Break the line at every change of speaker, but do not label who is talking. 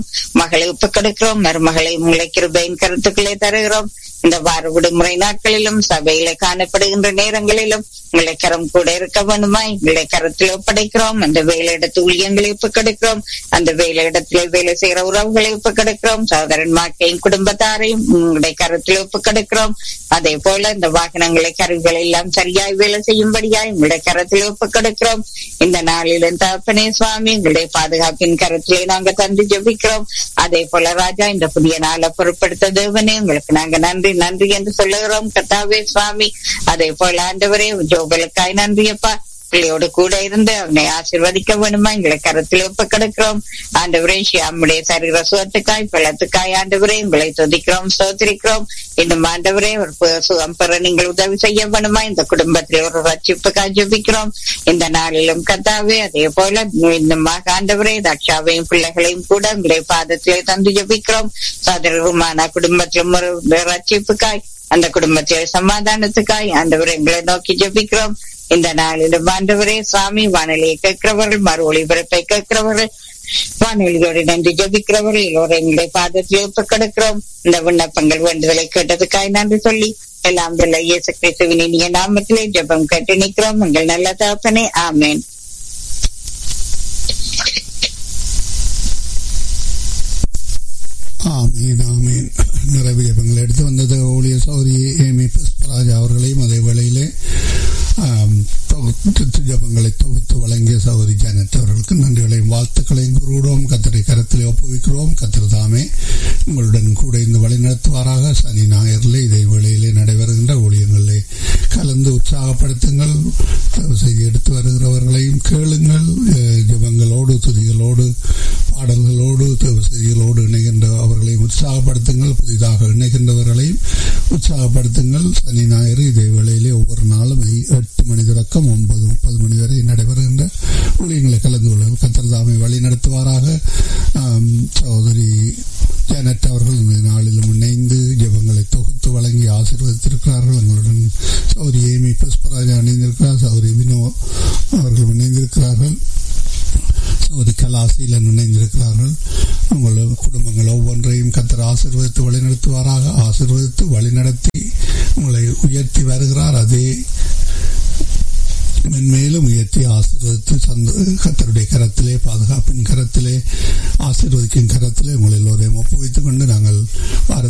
மகளை ஒப்புக் கொடுக்கிறோம் மருமகளை உங்களை கிருபையின் கருத்துக்களை தருகிறோம் இந்த வார விடுமுறை நாட்களிலும் சபையில காணப்படுகின்ற நேரங்களிலும் உங்களை கரம் கூட இருக்க வேண்டுமா எங்களை கரத்தில் ஒப்படைக்கிறோம் அந்த வேலையிடத்து ஊழியங்களை ஒப்புக்கெடுக்கிறோம் அந்த வேலையிடத்திலே வேலை செய்கிற உறவுகளை ஒப்புக்கெடுக்கிறோம் சகோதரன் மாக்கையும் குடும்பத்தாரையும் உங்களுடைய கரத்தில் ஒப்புக்கெடுக்கிறோம் அதே போல இந்த வாகனங்களை கருவிகள் எல்லாம் சரியாய் வேலை செய்யும்படியாய் உங்களுடைய கரத்தில் ஒப்புக்கெடுக்கிறோம் இந்த நாளிலும் தகப்பனே சுவாமி உங்களுடைய பாதுகாப்பின் கரத்திலே நாங்க தந்து ஜெபிக்கிறோம் அதே போல ராஜா இந்த புதிய நாளை பொருட்படுத்த தேவனே உங்களுக்கு நாங்க நன்றி நன்றி என்று சொல்லுகிறோம் கத்தாவே சுவாமி அதே போல ஆண்டவரே ஜோபலுக்காய் நன்றி அப்பா பிள்ளையோடு கூட இருந்து அவனை ஆசிர்வதிக்க வேணுமா எங்களை கருத்தில் ஒப்பு கிடக்கிறோம் ஆண்டவரே ஷியாமுடைய சரீர சுகத்துக்காய் பழத்துக்காய் ஆண்டவரே உங்களை துதிக்கிறோம் சோதரிக்கிறோம் இன்னும் ஆண்டவரே ஒரு பு- சுகம் பெற நீங்கள் உதவி செய்ய வேணுமா இந்த குடும்பத்தில் ஒரு ரட்சிப்புக்காய் ஜெபிக்கிறோம் இந்த நாளிலும் கத்தாவே அதே போல இன்னும் ஆண்டவரே தக்ஷாவையும் பிள்ளைகளையும் கூட உங்களுடைய பாதத்திலே தந்து ஜெபிக்கிறோம் சோதரருமான குடும்பத்திலும் ஒரு ரட்சிப்புக்காய் அந்த குடும்பத்தில் சமாதானத்துக்காய் ஆண்டவர் எங்களை நோக்கி ஜெபிக்கிறோம் இந்த நாளிலும் ஆண்டவரே சுவாமி வானொலியை கேட்கிறவர்கள் மறு ஒளிபரப்பை கேட்கிறவர்கள் வானொலியோடு நன்றி ஜெபிக்கிறவர்கள் எல்லோரும் எங்களுடைய பாதத்தில் ஒப்புக் கொடுக்கிறோம் இந்த விண்ணப்பங்கள் வேண்டுதலை கேட்டதுக்காய் நன்றி சொல்லி எல்லாம் வல்ல இயேசு கிறிஸ்துவின் இனிய நாமத்திலே ஜெபம் கேட்டு நிற்கிறோம் உங்கள் நல்ல தகப்பனே ஆமென்
ஆமீன் ஆமீன் நிறைய ஜபங்கள் எடுத்து வந்தது ஊழிய சௌரி ஏமி புஷ்பராஜ் அவர்களையும் அதே வேளையிலே ஆம், தொகுத்து ஜபங்களை தொகுத்து வழங்கிய சௌரி ஜானட் அவர்களுக்கு நன்றிகளையும் வாழ்த்துக்களையும் கூறுகிறோம் கத்தரை கரத்திலே ஒப்புவிக்கிறோம் கத்தர் தாமே உங்களுடன் கூட இந்த வழி நடத்துவாராக சனி ஞாயிறிலே இதே வேளையிலே நடைபெறுகின்ற ஊழியங்களிலே கலந்து உற்சாகப்படுத்துங்கள் செய்தி எடுத்து வருகிறவர்களையும் கேளுங்கள் அஹ், ஜெபங்களோடு துதிகளோடு பாடல்களோடு தேவ செய்திகளோடு இணைகின்ற அவர்களையும் உற்சாகப்படுத்துங்கள் புதிதாக இணைகின்றவர்களையும் உற்சாகப்படுத்துங்கள் சனி ஞாயிறு இதே வேளையிலே ஒவ்வொரு நாளும் ஐ- எட்டு மணி தொடக்கம் ஒன்பது முப்பது மணி வரை நடைபெறுகின்ற ஊழியங்களை கலந்து கொள்ளுங்கள் கத்திரதாமை வழி நடத்துவாராக ஆம், சகோதரி ஜானட் அவர்கள் இந்த நாளிலும் இணைந்து ஜெபங்களை தொகுத்து வழங்கி ஆசீர்வதித்திருக்கிறார்கள் எங்களுடன் சௌரி ஏமி புஷ்பராஜா இணைந்திருக்கிறார் சௌரி வினோ அவர்கள் இணைந்திருக்கிறார்கள் சௌரி கலாசியில் இணைந்திருக்கிறார்கள் உங்கள் குடும்பங்கள் ஒவ்வொன்றையும் கத்தர் ஆசீர்வதித்து வழிநடத்துவாராக ஆசீர்வதித்து வழிநடத்தி உங்களை உயர்த்தி வருகிறார் அதே மென்மேலும் உயர்த்தி ஆசீர்வதித்து சந்த கத்தருடைய கரத்திலே பாதுகாப்பின் கரத்திலே ஆசீர்வதிக்கும் கரத்திலே உங்கள் எல்லோரையும் ஒப்புவித்துக் கொண்டு நாங்கள் வார